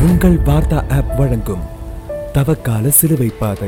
உங்கள் வார்த்தா ஆப் வழங்கும் தவக்கால சிலுவை பாதை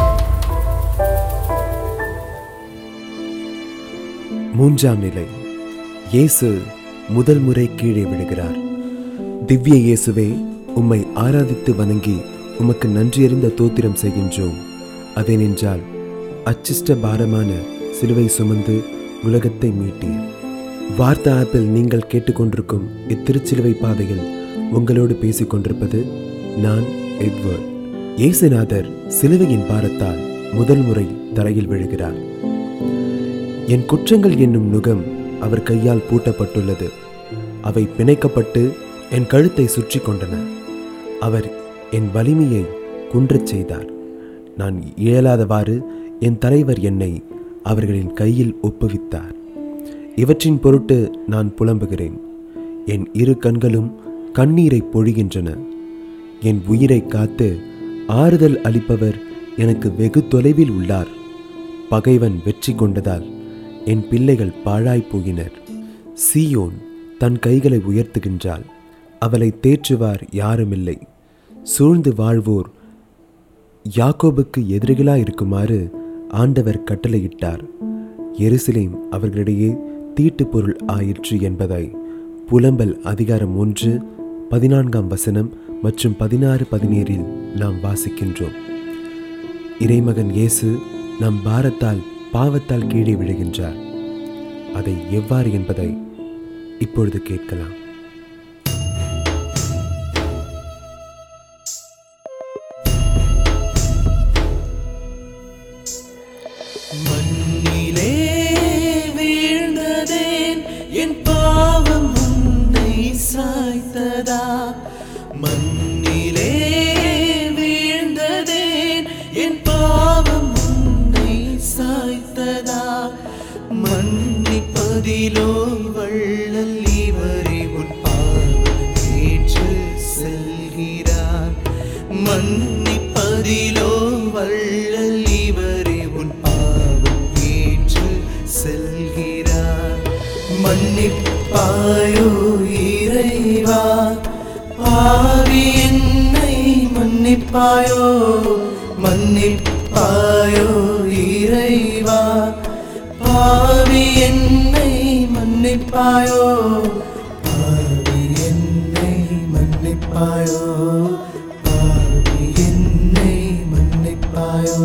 மூன்றாம் நிலை இயேசு முதல் முறை கீழே விழுகிறார் திவ்ய இயேசுவே உம்மை ஆராதித்து வணங்கி உமக்கு நன்றியறிந்த தோத்திரம் செய்கின்றோம் அதேனென்றால் அச்சிஷ்ட பாரமான சிலுவை சுமந்து உலகத்தை மீட்டீர் வார்த்தா ஆப்பில் நீங்கள் கேட்டுக்கொண்டிருக்கும் இத்திருச்சிலுவை பாதையில் உங்களோடு பேசிக் கொண்டிருப்பது நான் எட்வர்ட் இயேசுநாதர் சிலுவையின் பாரத்தால் முதல் முறை தரையில் விழுகிறார் என் குற்றங்கள் என்னும் நுகம் அவர் கையால் பூட்டப்பட்டுள்ளது அவை பிணைக்கப்பட்டு என் கழுத்தை சுற்றி கொண்டன அவர் என் வலிமையை குன்றச் செய்தார் நான் இயலாதவாறு என் தலைவர் என்னை அவர்களின் கையில் ஒப்புவித்தார் இவற்றின் பொருட்டு நான் புலம்புகிறேன் என் இரு கண்களும் கண்ணீரை பொழிகின்றன என் உயிரை காத்து ஆறுதல் அளிப்பவர் எனக்கு வெகு தொலைவில் உள்ளார் பகைவன் வெற்றி கொண்டதால் என் பிள்ளைகள் பாழாய் போகினர் சீயோன் தன் கைகளை உயர்த்துகின்றாள் அவளை தேற்றுவார் யாருமில்லை சூழ்ந்து வாழ்வோர் யாக்கோபுக்கு எதிரிகளாய் இருக்குமாறு ஆண்டவர் கட்டளையிட்டார் எருசலேம் அவர்களிடையே தீட்டு பொருள் ஆயிற்று என்பதை புலம்பல் அதிகாரம் ஒன்று பதினான்காம் வசனம் மற்றும் பதினாறு பதினேறில் நாம் வாசிக்கின்றோம் இறைமகன் இயேசு நம் பாரத்தால் பாவத்தால் கீழே விழுகின்றார் அதை எவ்வாறு என்பதை இப்பொழுது கேட்கலாம் மண்ணிலே வீழ்ந்ததேன் என் பாவம் உன்னை சாய்த்ததா மண்ணிலே வீழ்ந்ததேன் என் பாவம் உன்னை சாய்த்ததா மன்னிப்பதிலோ வள்ளல் இவரே உன் பாவம் ஏற்று செல்கிறார் மன்னிப்பதிலோ வள்ளல் இவரே உன் பாவம் ஏற்று செல்கிறார் மன்னிப்பாயோ இறைவா பாவி என்னை மன்னிப்பாயோ மன்னிப்பாயோ இறைவா பாவி என்னை மன்னிப்பாயோ பாவி என்னை மன்னிப்பாயோ பாவி என்னை மன்னிப்பாயோ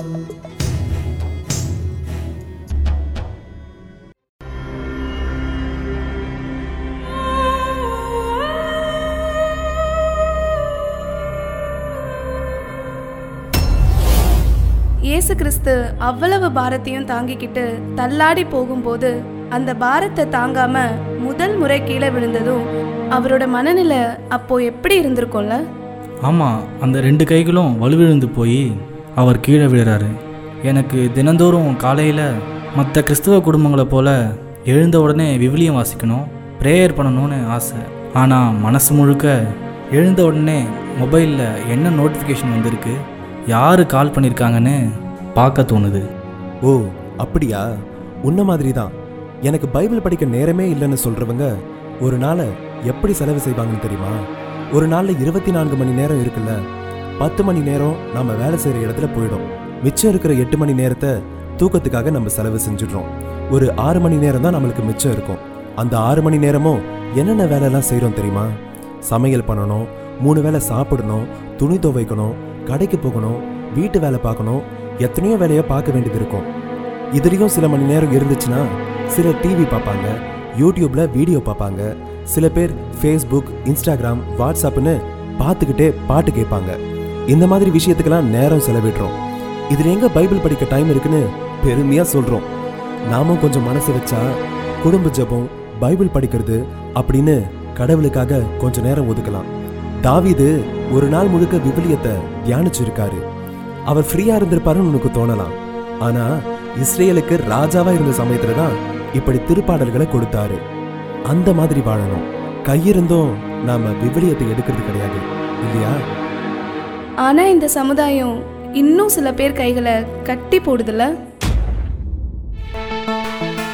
இயேசு கிறிஸ்து அவ்வளவு பாரத்தையும் தாங்கிக்கிட்டு தள்ளாடி போகும்போது அந்த பாரத்தை தாங்காம முதல் முறை கீழே விழுந்ததும் அவரோட மனநிலை அப்போ எப்படி இருந்திருக்கும்ல ஆமாம் அந்த ரெண்டு கைகளும் வலுவிழுந்து போய் அவர் கீழே விழுறாரு எனக்கு தினந்தோறும் காலையில் மற்ற கிறிஸ்துவ குடும்பங்களை போல எழுந்த உடனே விவிலியம் வாசிக்கணும் ப்ரேயர் பண்ணணும்னு ஆசை ஆனால் மனசு முழுக்க எழுந்த உடனே மொபைலில் என்ன நோட்டிஃபிகேஷன் வந்திருக்கு யார் கால் பண்ணியிருக்காங்கன்னு பார்க்க தோணுது ஓ அப்படியா உன்ன மாதிரி தான் எனக்கு பைபிள் படிக்க நேரமே இல்லைன்னு சொல்றவங்க ஒரு நாளை எப்படி செலவு செய்வாங்கன்னு தெரியுமா ஒரு நாளில் இருபத்தி நான்கு மணி நேரம் இருக்குல்ல பத்து மணி நேரம் நாம வேலை செய்யற இடத்துல போயிடும் மிச்சம் இருக்கிற எட்டு மணி நேரத்தை தூக்கத்துக்காக நம்ம செலவு செஞ்சுடுறோம் ஒரு ஆறு மணி நேரம் தான் நம்மளுக்கு மிச்சம் இருக்கும் அந்த ஆறு மணி நேரமும் என்னென்ன வேலையெல்லாம் செய்கிறோம் தெரியுமா சமையல் பண்ணணும் மூணு வேளை சாப்பிடணும் துணி துவைக்கணும் கடைக்கு போகணும் வீட்டு வேலை பார்க்கணும் எத்தனையோ வேலையை பார்க்க வேண்டியது இருக்கும் இதுலேயும் சில மணி நேரம் இருந்துச்சுன்னா சிலர் டிவி பார்ப்பாங்க யூடியூப்ல வீடியோ பார்ப்பாங்க சில பேர் ஃபேஸ்புக் இன்ஸ்டாகிராம் வாட்ஸ்அப்னு பார்த்துக்கிட்டே பாட்டு கேட்பாங்க இந்த மாதிரி விஷயத்துக்கெல்லாம் நேரம் செலவிடுறோம் இதுல எங்க பைபிள் படிக்க டைம் இருக்குன்னு பெருமையா சொல்றோம் நாமும் கொஞ்சம் மனசு வச்சா குடும்ப ஜெபம் பைபிள் படிக்கிறது அப்படின்னு கடவுளுக்காக கொஞ்ச நேரம் ஒதுக்கலாம் தாவீது ஒரு நாள் முழுக்க விவிலியத்தை தியானிச்சிருக்காரு அவர் ஃப்ரீயா இருந்திருப்பாருன்னு உனக்கு தோணலாம் ஆனா இஸ்ரேலுக்கு ராஜாவா இருந்த சமயத்துல தான் இப்படி திருப்பாடல்களை கொடுத்தாரு அந்த மாதிரி வாழணும் கையிருந்தும் நாம விவிலியத்தை எடுக்கிறது கிடையாது இல்லையா ஆனா இந்த சமுதாயம் இன்னும் சில பேர் கைகளை கட்டி போடுதுல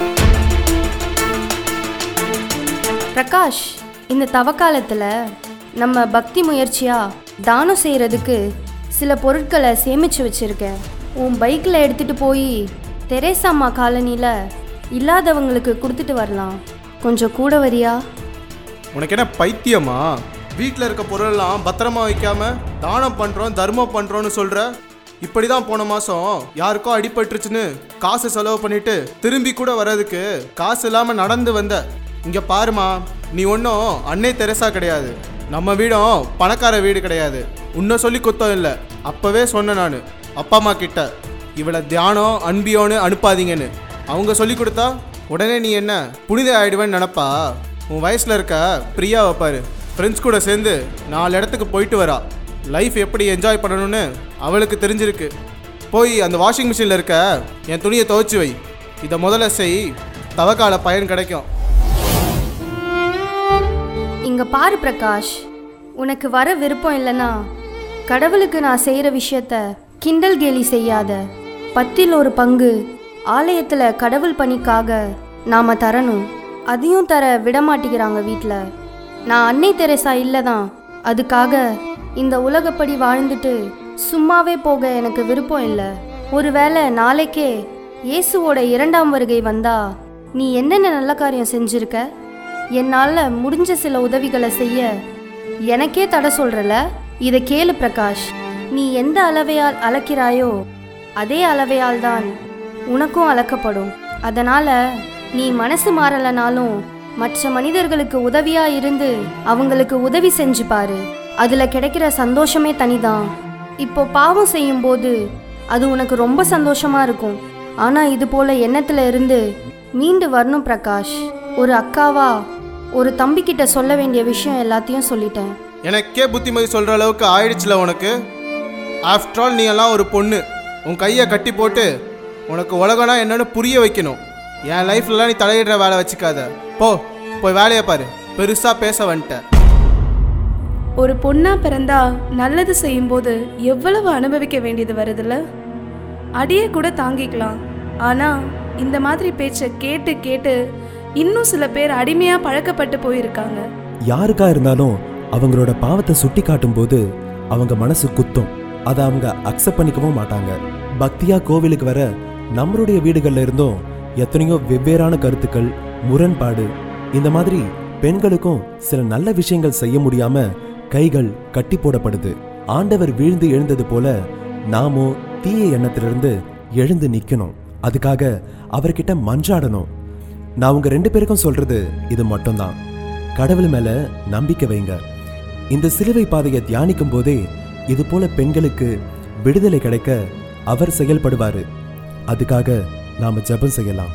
பிரகாஷ் இந்த தவக்காலத்தில் நம்ம பக்தி முயற்சியா தானம் செய்கிறதுக்கு சில பொருட்களை சேமிச்சு வச்சிருக்கேன் உன் பைக்கில் எடுத்துட்டு போய் தெரேசாம்மா காலனியில் இல்லாதவங்களுக்கு கொடுத்துட்டு வரலாம் கொஞ்சம் கூட வரியா உனக்கு என்ன பைத்தியமா வீட்டில் இருக்க பொருளெல்லாம் பத்திரமா வைக்காம தானம் பண்ணுறோம் தர்மம் பண்ணுறோன்னு சொல்கிற இப்படி தான் போன மாதம் யாருக்கோ அடிபட்டுருச்சுன்னு காசு செலவு பண்ணிட்டு திரும்பி கூட வர்றதுக்கு காசு இல்லாமல் நடந்து வந்த இங்கே பாருமா நீ ஒன்றும் அன்னை தெரசா கிடையாது நம்ம வீடும் பணக்கார வீடு கிடையாது உன்னை சொல்லி குத்தம் இல்லை அப்போவே சொன்னேன் நான் அப்பா அம்மா கிட்ட இவளை தியானம் அன்பியோன்னு அனுப்பாதீங்கன்னு அவங்க சொல்லி கொடுத்தா உடனே நீ என்ன புனித ஆயிடுவேன்னு நினப்பா உன் வயசில் இருக்க பிரியாவை பாரு ஃப்ரெண்ட்ஸ் கூட சேர்ந்து நாலு இடத்துக்கு போயிட்டு வரா லைஃப் எப்படி என்ஜாய் பண்ணணும்னு அவளுக்கு தெரிஞ்சிருக்கு போய் அந்த வாஷிங் மிஷினில் இருக்க என் துணியை துவைச்சு வை இதை முதல்ல செய் தவக்கால பயன் கிடைக்கும் இங்க பாரு பிரகாஷ் உனக்கு வர விருப்பம் இல்லைன்னா கடவுளுக்கு நான் செய்கிற விஷயத்த கிண்டல் கேலி செய்யாத பத்தில் ஒரு பங்கு ஆலயத்தில் கடவுள் பணிக்காக நாம தரணும் அதையும் தர விடமாட்டேங்கிறாங்க வீட்டில் நான் அன்னை தெரசா இல்லை தான் அதுக்காக இந்த உலகப்படி வாழ்ந்துட்டு சும்மாவே போக எனக்கு விருப்பம் இல்லை ஒருவேளை நாளைக்கே இயேசுவோட இரண்டாம் வருகை வந்தா நீ என்னென்ன நல்ல காரியம் செஞ்சிருக்க என்னால் முடிஞ்ச சில உதவிகளை செய்ய எனக்கே தடை சொல்றல இதை கேளு பிரகாஷ் நீ எந்த அளவையால் அளக்கிறாயோ அதே அளவையால் தான் உனக்கும் அளக்கப்படும் அதனால நீ மனசு மாறலனாலும் மற்ற மனிதர்களுக்கு உதவியா இருந்து அவங்களுக்கு உதவி செஞ்சு பாரு அதுல கிடைக்கிற சந்தோஷமே தனிதான் இப்போ பாவம் செய்யும்போது அது உனக்கு ரொம்ப சந்தோஷமா இருக்கும் ஆனா இது போல எண்ணத்துல இருந்து மீண்டு வரணும் பிரகாஷ் ஒரு அக்காவா ஒரு தம்பி கிட்ட சொல்ல வேண்டிய விஷயம் எல்லாத்தையும் சொல்லிட்டேன் எனக்கே புத்திமதி சொல்கிற அளவுக்கு ஆயிடுச்சுல உனக்கு ஆஃப்டர் ஆல் நீ எல்லாம் ஒரு பொண்ணு உன் கையை கட்டி போட்டு உனக்கு உலகம்னா என்னன்னு புரிய வைக்கணும் என் லைஃப்லலாம் நீ தலையிடுற வேலை வச்சுக்காத போ போய் வேலையை பாரு பெருசாக பேச வந்துட்ட ஒரு பொண்ணா பிறந்தா நல்லது செய்யும்போது எவ்வளவு அனுபவிக்க வேண்டியது வருதுல்ல அடியே கூட தாங்கிக்கலாம் ஆனா இந்த மாதிரி பேச்சை கேட்டு கேட்டு இன்னும் சில பேர் அடிமையா பழக்கப்பட்டு போயிருக்காங்க யாருக்கா இருந்தாலும் அவங்களோட பாவத்தை சுட்டி காட்டும்போது அவங்க மனசு குத்தும் அதை அவங்க அக்செப்ட் பண்ணிக்கவும் மாட்டாங்க பக்தியா கோவிலுக்கு வர நம்மளுடைய வீடுகள்ல இருந்தும் எத்தனையோ வெவ்வேறான கருத்துக்கள் முரண்பாடு இந்த மாதிரி பெண்களுக்கும் சில நல்ல விஷயங்கள் செய்ய முடியாம கைகள் கட்டி போடப்படுது ஆண்டவர் வீழ்ந்து எழுந்தது போல நாமோ தீய எண்ணத்திலிருந்து எழுந்து நிக்கணும் அதுக்காக அவர்கிட்ட மன்றாடணும் நான் உங்க ரெண்டு பேருக்கும் சொல்றது இது மட்டும்தான் கடவுள் மேல நம்பிக்கை வைங்க இந்த சிலுவை பாதையை தியானிக்கும் போதே இது போல பெண்களுக்கு விடுதலை கிடைக்க அவர் செயல்படுவாரு அதுக்காக நாம ஜெபம் செய்யலாம்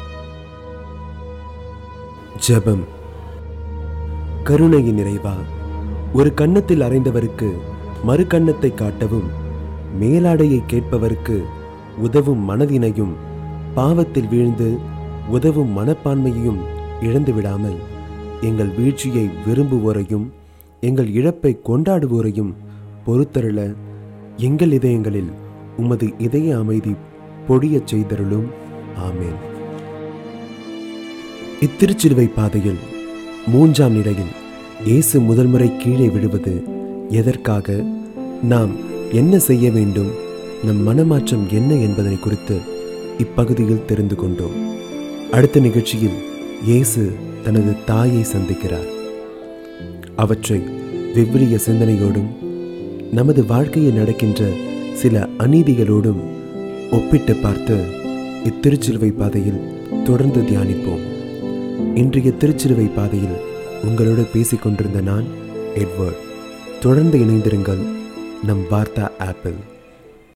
ஜெபம் கருணையின் நிறைவா ஒரு கன்னத்தில் அறைந்தவருக்கு மறு கன்னத்தை காட்டவும் மேலாடையை கேட்பவருக்கு உதவும் மனதினையும் பாவத்தில் வீழ்ந்து உதவும் மனப்பான்மையையும் இழந்து விடாமல் எங்கள் வீழ்ச்சியை விரும்புவோரையும் எங்கள் இழப்பை கொண்டாடுவோரையும் பொறுத்தருள எங்கள் இதயங்களில் உமது இதய அமைதி பொடியச் செய்தருளும் ஆமேன் இத்திருச்சிலுவை பாதையில் மூன்றாம் நிலையில் இயேசு முதல் முறை கீழே விழுவது எதற்காக நாம் என்ன செய்ய வேண்டும் நம் மனமாற்றம் என்ன என்பதனை குறித்து இப்பகுதியில் தெரிந்து கொண்டோம் அடுத்த நிகழ்ச்சியில் இயேசு தனது தாயை சந்திக்கிறார் அவற்றை விவிலிய சிந்தனையோடும் நமது வாழ்க்கையில் நடக்கின்ற சில அநீதிகளோடும் ஒப்பிட்டு பார்த்து இத்திருச்சிலுவை பாதையில் தொடர்ந்து தியானிப்போம் இன்றைய திருச்சிலுவை பாதையில் உங்களோடு பேசிக் கொண்டிருந்த நான் எட்வர்ட் தொடர்ந்து இணைந்திருங்கள் நம் வார்த்தா ஆப்பிள்